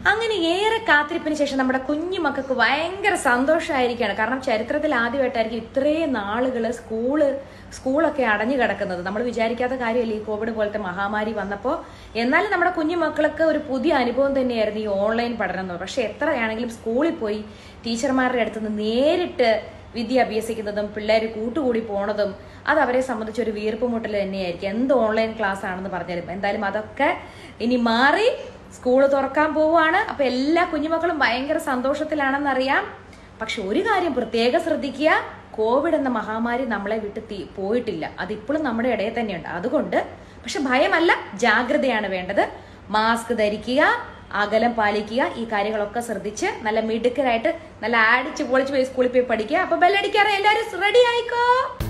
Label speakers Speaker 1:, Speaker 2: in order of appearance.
Speaker 1: അങ്ങനെ ഏറെ കാത്തിരിപ്പിന് ശേഷം നമ്മുടെ കുഞ്ഞു മക്കൾക്ക് ഭയങ്കര സന്തോഷമായിരിക്കുകയാണ് കാരണം ചരിത്രത്തിൽ ആദ്യമായിട്ടായിരിക്കും ഇത്രയും നാളുകൾ സ്കൂള് സ്കൂളൊക്കെ അടഞ്ഞു കിടക്കുന്നത് നമ്മൾ വിചാരിക്കാത്ത കാര്യമല്ലേ ഈ കോവിഡ് പോലത്തെ മഹാമാരി വന്നപ്പോൾ എന്നാലും നമ്മുടെ കുഞ്ഞു മക്കൾക്ക് ഒരു പുതിയ അനുഭവം തന്നെയായിരുന്നു ഈ ഓൺലൈൻ പഠനം എന്ന് പക്ഷെ എത്രയാണെങ്കിലും സ്കൂളിൽ പോയി ടീച്ചർമാരുടെ അടുത്ത് നിന്ന് നേരിട്ട് വിദ്യ അഭ്യസിക്കുന്നതും പിള്ളേർ കൂട്ടുകൂടി പോണതും അത് അവരെ സംബന്ധിച്ച് ഒരു വീർപ്പ് മുട്ടൽ തന്നെയായിരിക്കും എന്ത് ഓൺലൈൻ ക്ലാസ് ആണെന്ന് പറഞ്ഞാലും എന്തായാലും അതൊക്കെ ഇനി മാറി സ്കൂൾ തുറക്കാൻ പോവുകയാണ് അപ്പൊ എല്ലാ കുഞ്ഞുമക്കളും ഭയങ്കര സന്തോഷത്തിലാണെന്നറിയാം പക്ഷെ ഒരു കാര്യം പ്രത്യേകം ശ്രദ്ധിക്കുക കോവിഡ് എന്ന മഹാമാരി നമ്മളെ വിട്ട് തീ പോയിട്ടില്ല അത് ഇപ്പോഴും നമ്മുടെ ഇടയിൽ തന്നെയുണ്ട് അതുകൊണ്ട് പക്ഷെ ഭയമല്ല ജാഗ്രതയാണ് വേണ്ടത് മാസ്ക് ധരിക്കുക അകലം പാലിക്കുക ഈ കാര്യങ്ങളൊക്കെ ശ്രദ്ധിച്ച് നല്ല മിടുക്കരായിട്ട് നല്ല അടിച്ച് പൊളിച്ച് പോയി സ്കൂളിൽ പോയി പഠിക്കുക അപ്പൊ ബെല്ലടിക്കാറ് എല്ലാവരും റെഡി ആയിക്കോ